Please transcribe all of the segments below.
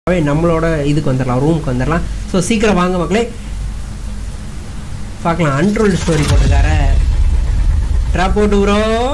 அவை நம்மளோட இதுக்கு வந்துடலாம் ரூமுக்கு வந்துடலாம் ஸோ சீக்கிரம் வாங்க மக்களே பார்க்கலாம் அன்ரோல்டு ஸ்டோரி போட்டிருக்காரு ட்ராப் அவுட் ப்ரோ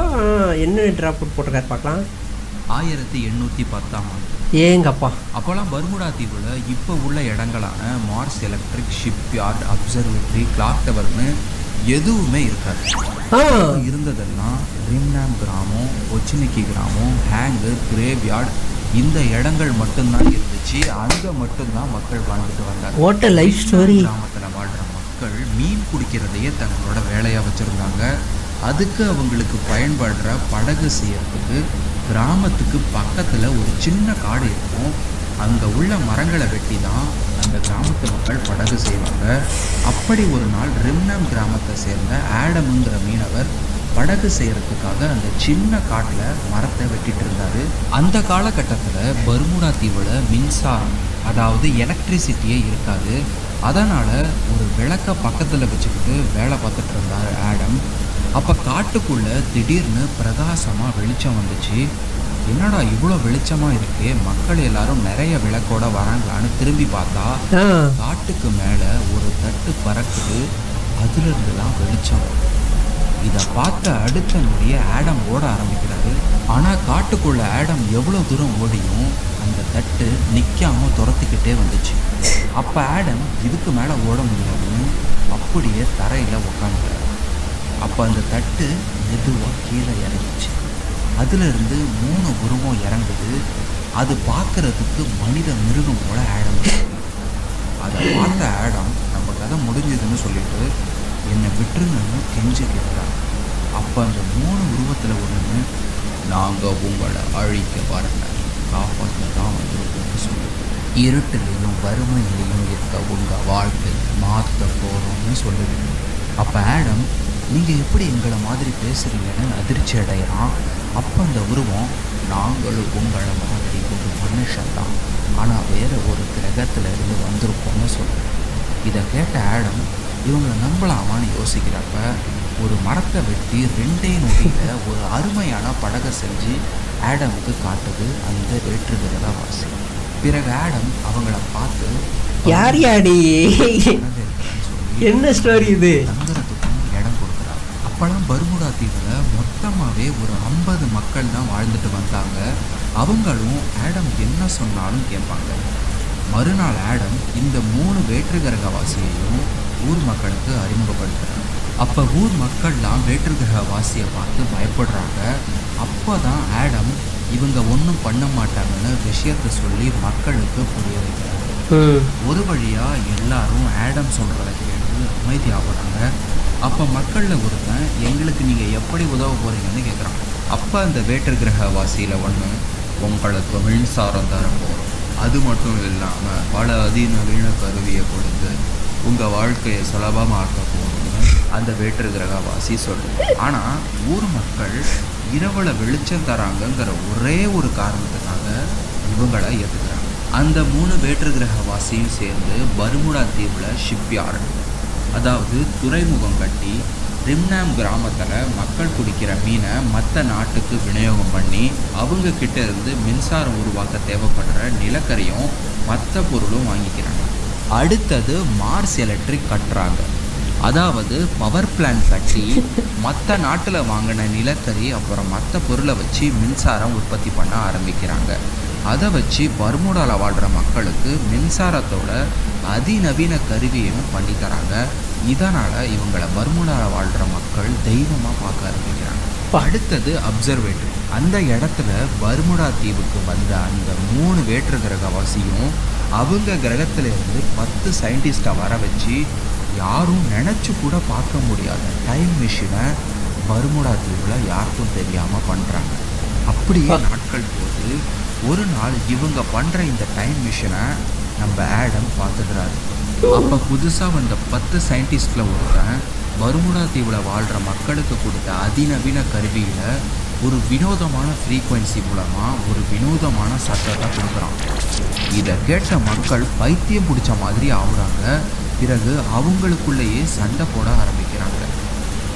என்ன ட்ராப் அவுட் போட்டிருக்காரு பார்க்கலாம் ஆயிரத்தி எண்ணூற்றி பத்தாம் ஆண்டு ஏங்கப்பா அப்போல்லாம் பர்முடா தீவில் இப்போ உள்ள இடங்களான Mars electric shipyard observatory clock டவர்னு எதுவுமே இருக்காது ஆ இருந்ததெல்லாம் ரிம்னாம் கிராமம் ஒச்சினிக்கி கிராமம் ஹேங்கு கிரேவ்யார்ட் இந்த இடங்கள் மட்டும்தான் இருந்துச்சு அங்கே மட்டும்தான் மக்கள் வாழ்ந்துட்டு வந்தாங்க வாட் அ லைஃப் ஸ்டோரி கிராமத்தில் வாழ்கிற மக்கள் மீன் பிடிக்கிறதையே தங்களோட வேலையாக வச்சுருந்தாங்க அதுக்கு அவங்களுக்கு பயன்படுற படகு செய்யறதுக்கு கிராமத்துக்கு பக்கத்தில் ஒரு சின்ன காடு இருக்கும் அங்கே உள்ள மரங்களை வெட்டி தான் அந்த கிராமத்து மக்கள் படகு செய்வாங்க அப்படி ஒரு நாள் ரிம்னம் கிராமத்தை சேர்ந்த ஆடமுங்கிற மீனவர் படகு செய்யறதுக்காக அந்த சின்ன காட்டில் மரத்தை வெட்டிட்டு இருந்தாரு அந்த காலகட்டத்தில் பர்முடா தீவில் மின்சாரம் அதாவது எலக்ட்ரிசிட்டியே இருக்காது அதனால் ஒரு விளக்க பக்கத்தில் வச்சுக்கிட்டு வேலை பார்த்துட்டு இருந்தார் ஆடம் அப்போ காட்டுக்குள்ளே திடீர்னு பிரகாசமாக வெளிச்சம் வந்துச்சு என்னடா இவ்வளோ வெளிச்சமாக இருக்கே மக்கள் எல்லாரும் நிறைய விளக்கோட வராங்களான்னு திரும்பி பார்த்தா ஆ காட்டுக்கு மேலே ஒரு தட்டு பறக்குது அதுலேருந்து தான் வெளிச்சம் வருது. இதை பார்த்த அடுத்த நொடியே ஆடம் ஓட ஆரம்பிக்கிறாரு ஆனால் காட்டுக்குள்ள ஆடம் எவ்வளோ தூரம் ஓடியும் அந்த தட்டு நிற்காம துரத்திக்கிட்டே வந்துச்சு அப்போ ஆடம் இதுக்கு மேலே ஓட முடியாதுன்னு அப்படியே தரையில் உக்காந்துறாரு அப்போ அந்த தட்டு மெதுவாக கீழே இறங்கிச்சு அதிலிருந்து மூணு உருவம் இறங்குது அது பார்க்கறதுக்கு மனித மிருகம் போல ஆடம் இருக்கு. அதை பார்த்த ஆடம் நம்ம கதை முடிஞ்சதுன்னு சொல்லிட்டு என்னை விட்டுருங்கன்னு கெஞ்சி கேட்குறான் அப்போ அந்த மூணு உருவத்தில் ஒன்று நாங்கள் உங்களை அழிக்க வரல காப்பாற்ற தான் வந்திருக்கோம்னு சொல்லுது இருட்டிலையும் வறுமையிலையும் இருக்க உங்கள் வாழ்க்கை மாற்ற போகிறோம்னு சொல்லுது அப்போ ஆடம் நீங்கள் எப்படி எங்களை மாதிரி பேசுகிறீங்கன்னு அதிர்ச்சி அடைகிறான் அப்போ அந்த உருவம் நாங்களும் உங்களை மாதிரி ஒரு மனுஷன் தான் ஆனால் வேற ஒரு கிரகத்துல இருந்து வந்திருக்கோம்னு சொல்லுது இதை கேட்ட ஆடம் இவங்களை நம்பலாமான்னு யோசிக்கிறப்ப ஒரு மரத்தை வெட்டி ரெண்டே நொடியில் ஒரு அருமையான படகை செஞ்சு ஆடமுக்கு காட்டுது அந்த வேற்றுகிறதா வாசி பிறகு ஆடம் அவங்கள பார்த்து யார் யாடி வரவேற்கிறேன்னு சொல்லி என்ன ஸ்டோரி இது தங்குறதுக்கும் இடம் கொடுக்குறாங்க அப்போல்லாம் பர்முடா தீவில் மொத்தமாகவே ஒரு ஐம்பது மக்கள் தான் வாழ்ந்துட்டு வந்தாங்க அவங்களும் ஆடம் என்ன சொன்னாலும் கேட்பாங்க மறுநாள் ஆடம் இந்த மூணு வேற்றுகிரகவாசியையும் ஊர் மக்களுக்கு அறிமுகப்படுத்துறாங்க அப்போ ஊர் மக்கள்லாம் வேற்றுகிரகவாசியை பார்த்து பயப்படுறாங்க அப்போ தான் ஆடம் இவங்க ஒன்றும் பண்ண மாட்டாங்கன்னு விஷயத்தை சொல்லி மக்களுக்கு புரிய வைக்கிறாங்க ம் ஒரு வழியா எல்லாரும் ஆடம் சொல்றத கேட்டு அமைதியாகிறாங்க அப்ப மக்கள்ல ஒருத்தன் எங்களுக்கு நீங்க எப்படி உதவ போறீங்கன்னு கேட்குறான் அப்ப அந்த வேற்று கிரக வாசியில ஒண்ணு உங்களுக்கு மின்சாரம் தர போறோம் அது மட்டும் இல்லாம பல அதிநவீன கருவியை கொடுத்து உங்க வாழ்க்கையை சுலபமாக்க போறோம்னு அந்த வேற்று கிரக வாசி சொல்லுது ஆனா ஊர் மக்கள் இரவுல வெளிச்சம் தராங்கங்கிற ஒரே ஒரு காரணத்துக்காக இவங்களை ஏத்துக்கிறாங்க அந்த மூணு வேற்று கிரக வாசியும் சேர்ந்து பர்முடா தீவில் ஷிப்யார்ட் அதாவது துறைமுகம் கட்டி ரிம்னாம் கிராமத்தில் மக்கள் குடிக்கிற மீனை மற்ற நாட்டுக்கு விநியோகம் பண்ணி அவங்க கிட்ட இருந்து மின்சாரம் உருவாக்க தேவைப்படுற நிலக்கரியும் மற்ற பொருளும் வாங்கிக்கிறாங்க அடுத்தது மார்ஸ் எலக்ட்ரிக் கட்டுறாங்க அதாவது பவர் பிளான்ட் கட்டி மற்ற நாட்டில் வாங்கின நிலக்கரி அப்புறம் மற்ற பொருளை வச்சு மின்சாரம் உற்பத்தி பண்ண ஆரம்பிக்கிறாங்க அதை வச்சு பர்முடாவில் வாழ்கிற மக்களுக்கு மின்சாரத்தோட அதிநவீன கருவியும் பண்ணி தராங்க இதனால் இவங்களை பர்முடாவில் வாழ்கிற மக்கள் தெய்வமாக பார்க்க ஆரம்பிக்கிறாங்க அடுத்தது அப்சர்வேட்டரி அந்த இடத்துல பர்முடா தீவுக்கு வந்த அந்த மூணு வேற்று கிரகவாசியும் அவங்க கிரகத்துல இருந்து பத்து சயின்டிஸ்டை வர வச்சு யாரும் நினச்சி கூட பார்க்க முடியாத டைம் மிஷினை பர்முடா தீவில் யாருக்கும் தெரியாமல் பண்ணுறாங்க அப்படியே நாட்கள் போது ஒரு நாள் இவங்க பண்ணுற இந்த டைம் மிஷினை நம்ம ஆடம் பார்த்துடுறாரு அப்போ புதுசாக வந்த பத்து சயின்டிஸ்டில் ஒருத்தன் பர்முடா தீவில் வாழ்கிற மக்களுக்கு கொடுத்த அதிநவீன கருவியில் ஒரு வினோதமான ஃப்ரீக்வன்சி மூலமாக ஒரு வினோதமான சத்தத்தை கொடுக்குறான் இதை கேட்ட மக்கள் பைத்தியம் பிடிச்ச மாதிரி ஆகுறாங்க பிறகு அவங்களுக்குள்ளேயே சண்டை போட ஆரம்பிக்கிறாங்க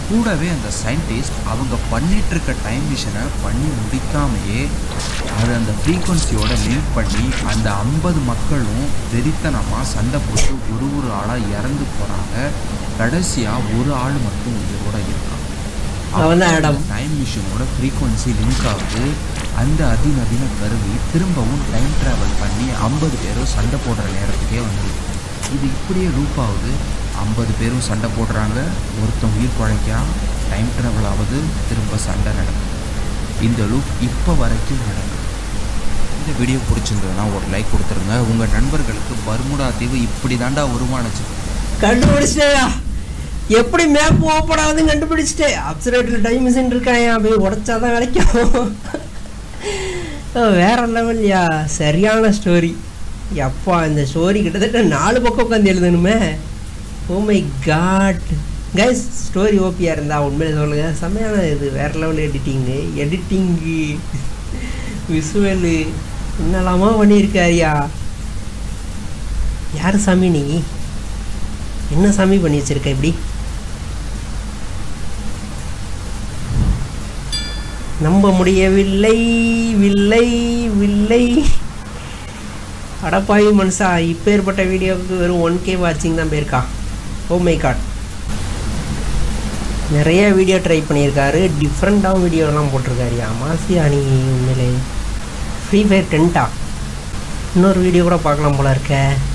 கூடவே அந்த சயின்டிஸ்ட் அவங்க பண்ணிட்டு இருக்க டைம் மிஷினை பண்ணி முடிக்காமையே அது அந்த ஃப்ரீக்குவன்சியோட லிங்க் பண்ணி அந்த ஐம்பது மக்களும் வெறித்தனமாக சண்டை போட்டு ஒரு ஒரு ஆளாக இறந்து போகிறாங்க கடைசியாக ஒரு ஆள் மட்டும் உயிரோட இருக்கான் அவன் தான் ஆடம். டைம் மிஷினோட ஃப்ரீக்குவன்சி லிங்க் ஆகுது அந்த அதிநவீன கருவி திரும்பவும் டைம் ட்ராவல் பண்ணி ஐம்பது பேரும் சண்டை போடுற நேரத்துக்கே வந்தது இது இப்படியே லூப் ஆகுது ஐம்பது பேரும் சண்டை போடுறாங்க ஒருத்தன் உயிர் குழைக்கா டைம் ட்ராவல் ஆகுது திரும்ப சண்டை நடக்குது இந்த லூப் இப்போ வரைக்கும் நடக்குது இந்த வீடியோ பிடிச்சிருந்ததுன்னா ஒரு லைக் கொடுத்துருங்க உங்கள் நண்பர்களுக்கு பர்முடா தீவு இப்படி தாண்டா உருவானுச்சு கண்டுபிடிச்சிட்டேயா எப்படி மேப் ஓப்பன் ஆகுதுன்னு கண்டுபிடிச்சிட்டே அப்சரேட்டர் டைம் மிஷின் இருக்காயா போய் உடச்சாதான் கிடைக்கும் ஓ, வேற லெவல்யா சரியான ஸ்டோரி எப்பா இந்த ஸ்டோரி கிட்டத்தட்ட நாலு பக்கம் உட்காந்து எழுதணுமே oh my god guys story ஓபியாக இருந்தா உண்மையில சொல்லுங்க செம்மையான இது வேற லெவல் எடிட்டிங்கு எடிட்டிங்கு விசுவலு என்னெல்லாமா பண்ணியிருக்காரியா யார் சாமி நீ என்ன சாமி பண்ணி வச்சிருக்க இப்படி நம்ப முடியவில்லை வில்லை வில்லை அடப்பாவி மனுஷா இப்பேற்பட்ட வீடியோவுக்கு வெறும் ஒன் கே வாட்சிங் தான் போயிருக்கா ஓ மை காட் நிறைய வீடியோ ட்ரை பண்ணியிருக்காரு டிஃப்ரெண்ட்டாகவும் வீடியோலாம் போட்டிருக்காருயா மாசியா நீ உண்மையிலே ஃப்ரீ ஃபயர் டென்ட்டா இன்னொரு வீடியோ கூட பார்க்கலாம் போல இருக்க